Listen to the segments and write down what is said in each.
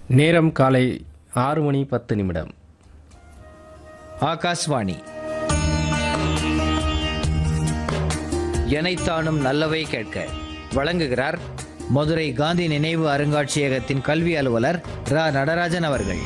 நேரம் காலை ஆறு மணி பத்து நிமிடம் ஆகாஷ்வாணி எனைத்தானும் நல்லவை கேட்க வழங்குகிறார் மதுரை காந்தி நினைவு அருங்காட்சியகத்தின் கல்வி அலுவலர் ரா நடராஜன் அவர்கள்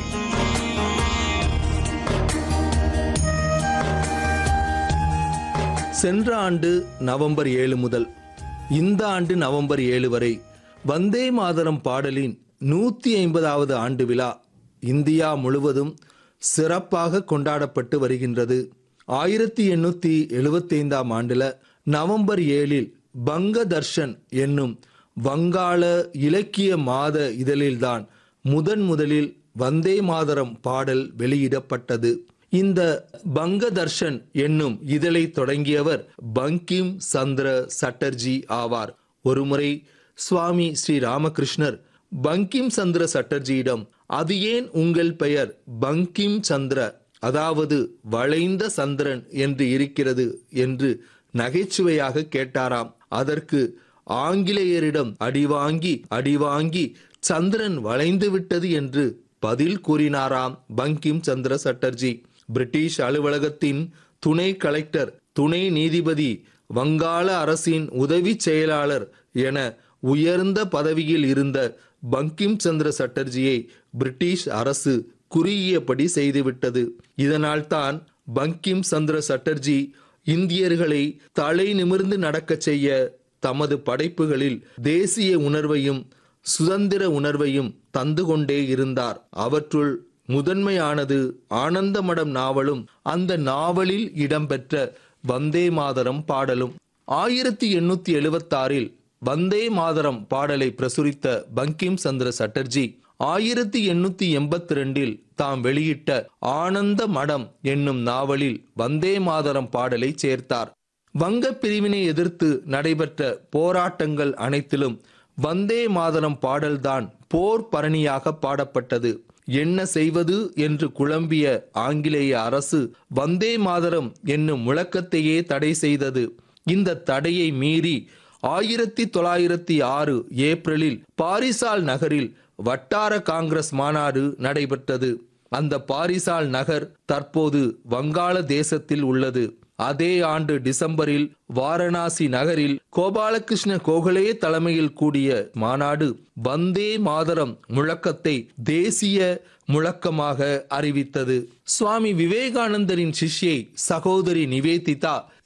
சென்ற ஆண்டு நவம்பர் ஏழு முதல் இந்த ஆண்டு நவம்பர் ஏழு வரை வந்தே மாதரம் பாடலின் நூற்றி ஐம்பதாவது ஆண்டு விழா இந்தியா முழுவதும் சிறப்பாக கொண்டாடப்பட்டு வருகின்றது ஆயிரத்தி எண்ணூற்றி எழுபத்தைந்தாம் ஆண்டுல நவம்பர் ஏழில் பங்க தர்ஷன் என்னும் வங்காள இலக்கிய மாத இதழில்தான் முதன் முதலில் வந்தே மாதரம் பாடல் வெளியிடப்பட்டது இந்த பங்க தர்ஷன் என்னும் இதழை தொடங்கியவர் பங்கிம் சந்திர சட்டர்ஜி ஆவார் ஒருமுறை சுவாமி ஸ்ரீ ராமகிருஷ்ணர் பங்கிம் சந்திர சட்டர்ஜியிடம் அது ஏன் உங்கள் பெயர் பங்கிம் சந்திர அதாவது வளைந்த சந்திரன் என்று இருக்கிறது என்று நகைச்சுவையாக கேட்டாராம் அதற்கு ஆங்கிலேயரிடம் அடிவாங்கி அடிவாங்கி சந்திரன் வளைந்து விட்டது என்று பதில் கூறினாராம் பங்கிம் சந்திர சட்டர்ஜி பிரிட்டிஷ் அலுவலகத்தின் துணை கலெக்டர் துணை நீதிபதி வங்காள அரசின் உதவி செயலாளர் என உயர்ந்த பதவியில் இருந்த பங்கிம் சந்திர சட்டர்ஜியை பிரிட்டிஷ் அரசு குறுகியபடி செய்துவிட்டது இதனால்தான் பங்கிம் சந்திர சட்டர்ஜி இந்தியர்களை தலை நிமிர்ந்து நடக்கச் செய்ய தமது படைப்புகளில் தேசிய உணர்வையும் சுதந்திர உணர்வையும் தந்து கொண்டே இருந்தார் அவற்றுள் முதன்மையானது ஆனந்தமடம் நாவலும் அந்த நாவலில் இடம்பெற்ற வந்தே மாதரம் பாடலும் ஆயிரத்தி எண்ணூத்தி எழுபத்தாறில் வந்தே மாதரம் பாடலை பிரசுரித்த பங்கிம் சந்திர சட்டர்ஜி ஆயிரத்தி எண்ணூத்தி எண்பத்தி ரெண்டில் தாம் வெளியிட்ட ஆனந்த மடம் என்னும் நாவலில் வந்தே மாதரம் பாடலை சேர்த்தார் வங்க பிரிவினை எதிர்த்து நடைபெற்ற போராட்டங்கள் அனைத்திலும் வந்தே மாதரம் பாடல்தான் போர் பரணியாக பாடப்பட்டது என்ன செய்வது என்று குழம்பிய ஆங்கிலேய அரசு வந்தே மாதரம் என்னும் முழக்கத்தையே தடை செய்தது இந்த தடையை மீறி ஆயிரத்தி தொள்ளாயிரத்தி ஆறு ஏப்ரலில் பாரிசால் நகரில் வட்டார காங்கிரஸ் மாநாடு நடைபெற்றது அந்த பாரிசால் நகர் தற்போது வங்காள தேசத்தில் உள்ளது அதே ஆண்டு டிசம்பரில் வாரணாசி நகரில் கோபாலகிருஷ்ண கோகலே தலைமையில் கூடிய மாநாடு வந்தே மாதரம் முழக்கத்தை தேசிய முழக்கமாக அறிவித்தது சுவாமி விவேகானந்தரின் சிஷ்யை சகோதரி நிவேதிதா